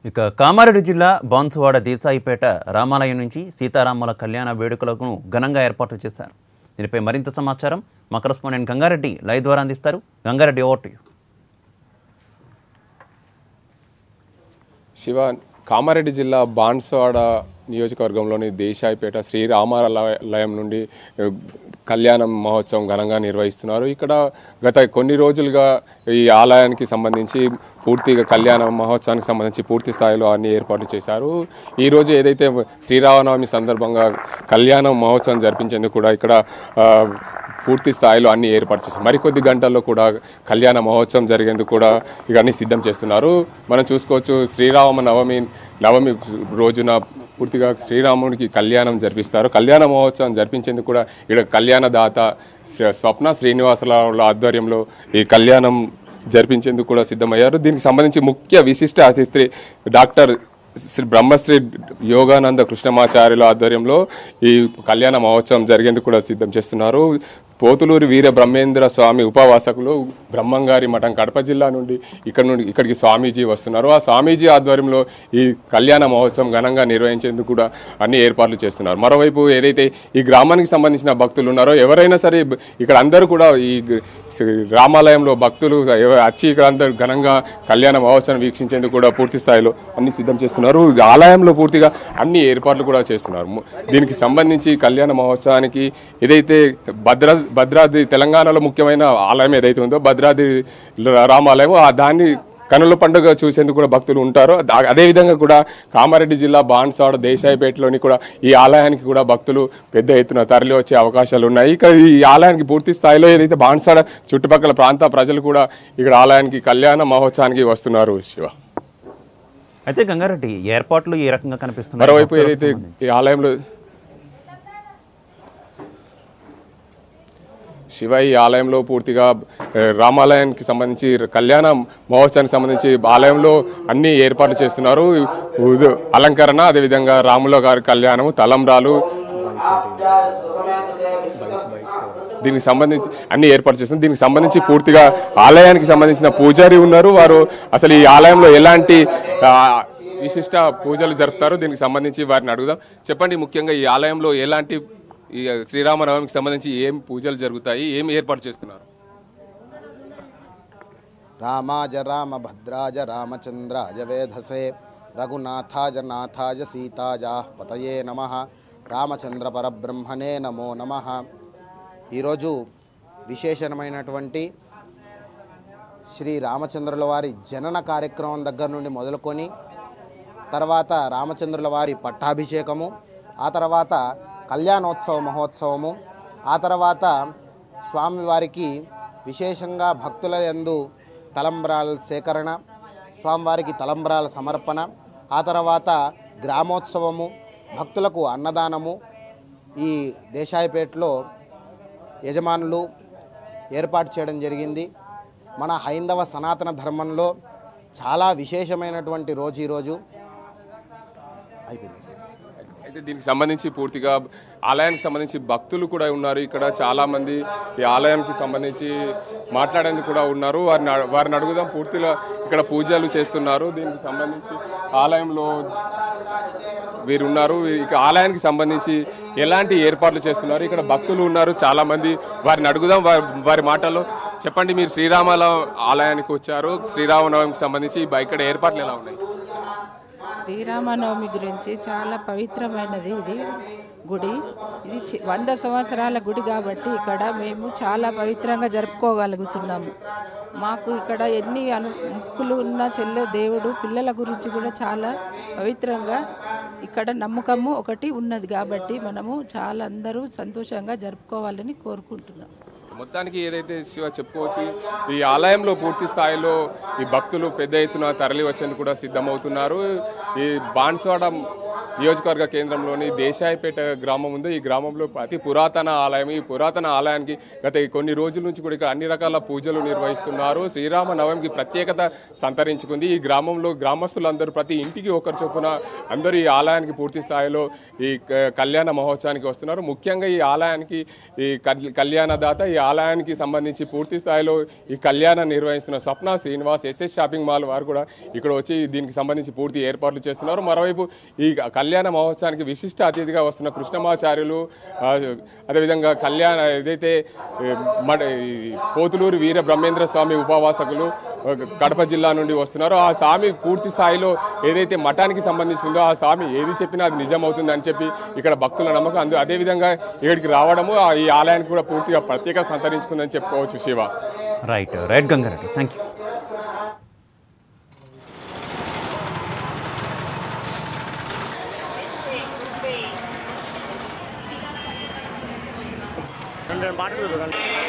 ఇక కామారెడ్డి జిల్లా బాన్సువాడ దేశాయిపేట రామాలయం నుంచి సీతారాముల కళ్యాణ వేడుకలకు ఘనంగా ఏర్పాటు చేశారు దీనిపై మరింత సమాచారం మా కరస్పాండెంట్ గంగారెడ్డి లైవ్ ద్వారా అందిస్తారు గంగారెడ్డి ఓటు శివ కామారెడ్డి జిల్లా బాన్స్వాడ నియోజకవర్గంలోని దేశాయిపేట శ్రీరామాలయం నుండి ఆ, కళ్యాణం మహోత్సవం ఘనంగా నిర్వహిస్తున్నారు ఇక్కడ గత కొన్ని రోజులుగా ఈ ఆలయానికి సంబంధించి పూర్తిగా కళ్యాణ మహోత్సవానికి సంబంధించి పూర్తి స్థాయిలో అన్ని ఏర్పాట్లు చేశారు ఈ రోజు ఏదైతే శ్రీరామనవమి సందర్భంగా కళ్యాణ మహోత్సవం జరిపించేందుకు కూడా ఇక్కడ ఆ, పూర్తి స్థాయిలో అన్ని ఏర్పాటు చేస్తారు మరికొద్ది గంటల్లో కూడా కళ్యాణ మహోత్సవం జరిగేందుకు కూడా ఇక అన్ని సిద్ధం చేస్తున్నారు మనం చూసుకోవచ్చు శ్రీరామ నవమి నవమి రోజున పూర్తిగా శ్రీరాముడికి కళ్యాణం జరిపిస్తారు కళ్యాణ మహోత్సవం జరిపించేందుకు కూడా ఇక్కడ కళ్యాణదాత స్వ- స్వప్న శ్రీనివాసరావుల ఆధ్వర్యంలో ఈ కళ్యాణం జరిపించేందుకు కూడా సిద్ధమయ్యారు దీనికి సంబంధించి ముఖ్య విశిష్ట అతిథి డాక్టర్ శ్రీ బ్రహ్మశ్రీ యోగానంద కృష్ణమాచార్యుల ఆధ్వర్యంలో ఈ కళ్యాణ మహోత్సవం జరిగేందుకు కూడా సిద్ధం చేస్తున్నారు పోతులూరి వీర బ్రహ్మేంద్ర స్వామి ఉపవాసకులు బ్రహ్మంగారి మఠం కడప జిల్లా నుండి ఇక్కడ నుండి ఇక్కడికి స్వామీజీ వస్తున్నారు ఆ స్వామీజీ ఆధ్వర్యంలో ఈ కళ్యాణ మహోత్సవం ఘనంగా నిర్వహించేందుకు కూడా అన్ని ఏర్పాట్లు చేస్తున్నారు మరోవైపు ఏదైతే ఈ గ్రామానికి సంబంధించిన భక్తులు ఉన్నారో ఎవరైనా సరే ఇక్కడ అందరూ కూడా ఈ గ- శ్రీ రామాలయంలో భక్తులు ఎవ- వచ్చి ఇక్కడ అందరూ ఘనంగా కళ్యాణ మహోత్సవం వీక్షించేందుకు కూడా పూర్తి స్థాయిలో అన్ని సిద్ధం చేస్తున్నారు ఈ ఆలయంలో పూర్తిగా అన్ని ఏర్పాట్లు కూడా చేస్తున్నారు ము- దీనికి సంబంధించి కళ్యాణ మహోత్సవానికి ఏదైతే భద్రా భద్రాద్రి తెలంగాణలో ముఖ్యమైన ఆలయం ఏదైతే ఉందో భద్రాద్రి రామాలయం ఆ దాన్ని కనుల పండుగ చూసేందుకు కూడా భక్తులు ఉంటారు దా- అదేవిధంగా కూడా కామారెడ్డి జిల్లా బాన్సాడ దేశాయిపేటలోని కూడా ఈ ఆలయానికి కూడా భక్తులు పెద్ద ఎత్తున తరలి వచ్చే అవకాశాలు ఉన్నాయి ఇక ఈ ఆలయానికి పూర్తి స్థాయిలో ఏదైతే బాన్సాడ చుట్టుపక్కల ప్రాంత ప్రజలు కూడా ఇక్కడ ఆలయానికి కళ్యాణ మహోత్సవానికి వస్తున్నారు శివ అయితే గంగారెడ్డి ఏర్పాట్లు ఏ రకంగా కనిపిస్తున్నాయి మరోవైపు భక్తులకు ఏదైతే సంబంధించి? ఈ ఆలయంలో శివ ఈ ఆలయంలో పూర్తిగా ఆ, రామాలయానికి సంబంధించి కళ్యాణ మహోత్సవానికి సంబంధించి ఆలయంలో అన్ని ఏర్పాట్లు చేస్తున్నారు ఉద- అలంకరణ అదేవిధంగా రాముల గారి కళ్యాణము తలంబ్రాలు దీనికి సంబంధించి అన్ని ఏర్పాటు చేస్తున్నారు దీనికి సంబంధించి పూర్తిగా ఆలయానికి సంబంధించిన పూజారి ఉన్నారు వారు అసలు ఈ ఆలయంలో ఎలాంటి ఆ, విశిష్ట పూజలు జరుపుతారు దీనికి సంబంధించి వారిని అడుగుదాం చెప్పండి ముఖ్యంగా ఈ ఆలయంలో ఎలాంటి ఈ శ్రీరామనవమికి సంబంధించి ఏం పూజలు జరుగుతాయి ఏం ఏర్పాటు చేస్తున్నారు రామాజ రామభద్రాజ రామచంద్రాజ వేధసే రఘునాథాజ నాథాజ సీతాజా పతయే నమ రామచంద్ర పరబ్రహ్మణే నమో నమ ఈరోజు విశేషమైనటువంటి శ్రీ రామచంద్రుల వారి జనన కార్యక్రమం దగ్గర నుండి మొదలుకొని తర్వాత రామచంద్రుల వారి పట్టాభిషేకము ఆ తర్వాత కళ్యాణోత్సవ మహోత్సవము ఆ తర్వాత స్వామివారికి విశేషంగా భక్తుల యందు తలంబ్రాల సేకరణ స్వామివారికి తలంబ్రాల సమర్పణ ఆ తర్వాత గ్రామోత్సవము భక్తులకు అన్నదానము ఈ దేశాయిపేటలో యజమానులు ఏర్పాటు చేయడం జరిగింది మన హైందవ సనాతన ధర్మంలో చాలా విశేషమైనటువంటి రోజు ఈరోజు అయిపోయింది అయితే దీనికి సంబంధించి పూర్తిగా ఆలయానికి సంబంధించి భక్తులు కూడా ఉన్నారు ఇక్కడ చాలా మంది ఈ ఆలయానికి సంబంధించి మాట్లాడేందుకు కూడా ఉన్నారు వారిని అడ- వారిని అడుగుదాం పూర్తిగా ఇక్కడ పూజలు చేస్తున్నారు దీనికి సంబంధించి ఆలయంలో వీరు ఉన్నారు ఇక ఆలయానికి సంబంధించి ఎలాంటి ఏర్పాట్లు చేస్తున్నారు ఇక్కడ భక్తులు ఉన్నారు చాలా మంది వారిని అడుగుదాం వారి వారి మాటల్లో చెప్పండి మీరు శ్రీరామాల ఆలయానికి వచ్చారు శ్రీరామనవమికి సంబంధించి ఇక్కడ ఏర్పాట్లు ఎలా ఉన్నాయి శ్రీరామనవమి గురించి చాలా పవిత్రమైనది ఇది గుడి ఇది చి- వంద సంవత్సరాల గుడి కాబట్టి ఇక్కడ మేము చాలా పవిత్రంగా జరుపుకోగలుగుతున్నాము మాకు ఇక్కడ ఎన్ని అను ముక్కులు ఉన్న చెల్లె దేవుడు పిల్లల గురించి కూడా చాలా పవిత్రంగా ఇక్కడ నమ్మకము ఒకటి ఉన్నది కాబట్టి మనము చాలా అందరూ సంతోషంగా జరుపుకోవాలని కోరుకుంటున్నాం మొత్తానికి ఏదైతే శివ చెప్పుకోవచ్చు ఈ ఆలయంలో పూర్తి స్థాయిలో ఈ భక్తులు పెద్ద ఎత్తున తరలి వచ్చేందుకు కూడా సిద్ధమవుతున్నారు ఈ బాన్స్వాడ నియోజకవర్గ కేంద్రంలోని దేశాయిపేట గ్రామం ఉంది ఈ గ్రామంలో అతి పురాతన ఆలయం ఈ పురాతన ఆలయానికి గత కొన్ని రోజుల నుంచి కూడా ఇక్కడ అన్ని రకాల పూజలు నిర్వహిస్తున్నారు శ్రీరామ నవమికి ప్రత్యేకత సంతరించుకుంది ఈ గ్రామంలో గ్రామస్తులందరూ ప్రతి ఇంటికి ఒకరు చొప్పున అందరూ ఈ ఆలయానికి పూర్తి స్థాయిలో ఈ క- కళ్యాణ మహోత్సవానికి వస్తున్నారు ముఖ్యంగా ఈ ఆలయానికి ఈ కల్- కళ్యాణదాత ఈ ఆలయానికి సంబంధించి పూర్తి స్థాయిలో ఈ కళ్యాణం నిర్వహిస్తున్న Swapna Srinivas SS shopping mall వారు కూడా ఇక్కడ వచ్చి దీనికి సంబంధించి పూర్తి ఏర్పాట్లు చేస్తున్నారు మరోవైపు ఈ కళ్యాణ మహోత్సవానికి విశిష్ట అతిథిగా వస్తున్న కృష్ణమాచార్యులు ఆ, అదేవిధంగా కళ్యాణ ఏదైతే ఏ, మడ ఈ పోతులూరు వీర బ్రహ్మేంద్ర స్వామి ఉపావాసకులు ఆ, కడప జిల్లా నుండి వస్తున్నారో ఆ స్వామి పూర్తి స్థాయిలో ఏదైతే మఠానికి సంబంధించిందో ఆ స్వామి ఏది చెప్పినా అది నిజం అవుతుంది అని చెప్పి ఇక్కడ భక్తుల నమ్మకం అందు అదేవిధంగా ఇక్కడికి రావడము ఆ ఈ ఆలయానికి కూడా పూర్తిగా ప్రత్యేక సంతరించుకుందని చెప్పుకోవచ్చు Shiva right right Gangareddy thank you రెండు మాటలు